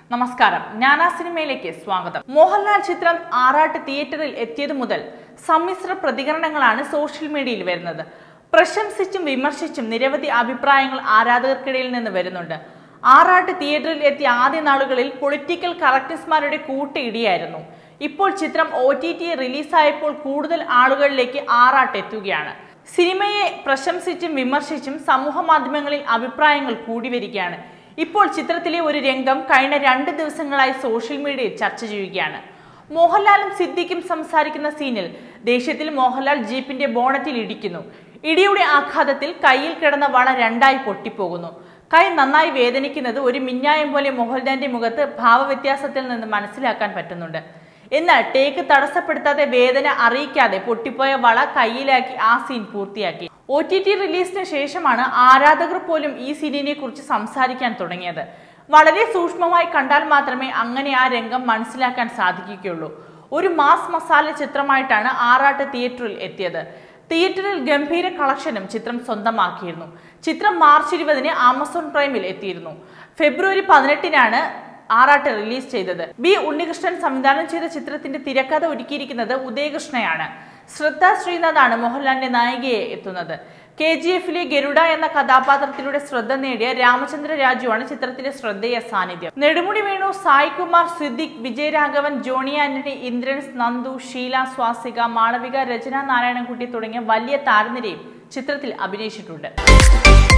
നമസ്കാരം ഞാനാ സിനിമയിലേക്ക് സ്വാഗതം മോഹൻലാൽ ചിത്രം ആറാട്ട് തിയേറ്ററിൽ എത്തിയതു മുതൽ സമ്മിശ്ര പ്രതികരണങ്ങളാണ് സോഷ്യൽ മീഡിയയിൽ വരുന്നത് പ്രശംസിച്ചും വിമർശിച്ചും നിരവധി അഭിപ്രായങ്ങൾ ആരാധകർക്കിടയിൽ നിന്ന് വരുന്നുണ്ട് ആറാട്ട് തിയേറ്ററിൽ എത്തിയ ആദ്യ നാളുകളിൽ പൊളിറ്റിക്കൽ കറക്റ്റസ്മാരുടെ കൂട്ടിയിടിയായിരുന്നു ഇപ്പോൾ ചിത്രം ഒ ടി ടി റിലീസായപ്പോൾ കൂടുതൽ ആളുകളിലേക്ക് ആറാട്ട് എത്തുകയാണ് സിനിമയെ പ്രശംസിച്ചും വിമർശിച്ചും സമൂഹ മാധ്യമങ്ങളിൽ അഭിപ്രായങ്ങൾ കൂടി വരികയാണ് ഇപ്പോൾ ചിത്രത്തിലെ ഒരു രംഗം കഴിഞ്ഞ രണ്ട് ദിവസങ്ങളായി സോഷ്യൽ മീഡിയയിൽ ചർച്ച ചെയ്യുകയാണ് മോഹൻലാലും സിദ്ദിഖും സംസാരിക്കുന്ന സീനിൽ ദേഷ്യത്തിൽ മോഹൻലാൽ ജീപ്പിന്റെ ബോണറ്റിൽ ഇടിക്കുന്നു ഇടിയുടെ ആഘാതത്തിൽ കയ്യിൽ കിടന്ന വള രണ്ടായി പൊട്ടിപ്പോകുന്നു കൈ നന്നായി വേദനിക്കുന്നത് ഒരു മിന്നായം പോലെ മോഹൻലാലിന്റെ മുഖത്ത് ഭാവവ്യത്യാസത്തിൽ നിന്ന് മനസ്സിലാക്കാൻ പറ്റുന്നുണ്ട് എന്നാൽ ടേക്ക് തടസ്സപ്പെടുത്താതെ വേദന അറിയിക്കാതെ പൊട്ടിപ്പോയ വള കയ്യിലാക്കി ആ സീൻ പൂർത്തിയാക്കി ഒ ടി ടി റിലീസിന് ശേഷമാണ് ആരാധകർ പോലും ഈ സീനിനെ കുറിച്ച് സംസാരിക്കാൻ തുടങ്ങിയത് വളരെ സൂക്ഷ്മമായി കണ്ടാൽ മാത്രമേ അങ്ങനെ ആ രംഗം മനസ്സിലാക്കാൻ സാധിക്കുകയുള്ളൂ ഒരു മാസ് മസാല ചിത്രമായിട്ടാണ് ആറാട്ട് തിയേറ്ററിൽ എത്തിയത് തിയേറ്ററിൽ ഗംഭീര കളക്ഷനും ചിത്രം സ്വന്തമാക്കിയിരുന്നു ചിത്രം മാർച്ച് ഇരുപതിന് ആമസോൺ പ്രൈമിൽ എത്തിയിരുന്നു ഫെബ്രുവരി പതിനെട്ടിനാണ് ആറാട്ട് റിലീസ് ചെയ്തത് ബി ഉണ്ണികൃഷ്ണൻ സംവിധാനം ചെയ്ത ചിത്രത്തിന്റെ തിരക്കഥ ഒരുക്കിയിരിക്കുന്നത് ഉദയകൃഷ്ണയാണ് ശ്രദ്ധ ശ്രീനാഥാണ് മോഹൻലാലിന്റെ നായികയെ എത്തുന്നത് കെ ജി എഫിലെ ഗരുഡ എന്ന കഥാപാത്രത്തിലൂടെ ശ്രദ്ധ നേടിയ രാമചന്ദ്ര രാജുവാണ് ചിത്രത്തിലെ ശ്രദ്ധേയ സാന്നിധ്യം നെടുമുടി വേണു സായ് കുമാർ സിദ്ദിഖ് വിജയരാഘവൻ ജോണി ആന്റണി ഇന്ദ്രൻസ് നന്ദു ഷീല സ്വാസിക മാളവിക രചന നാരായണൻകുട്ടി തുടങ്ങിയ വലിയ താരനിരയും ചിത്രത്തിൽ അഭിനയിച്ചിട്ടുണ്ട്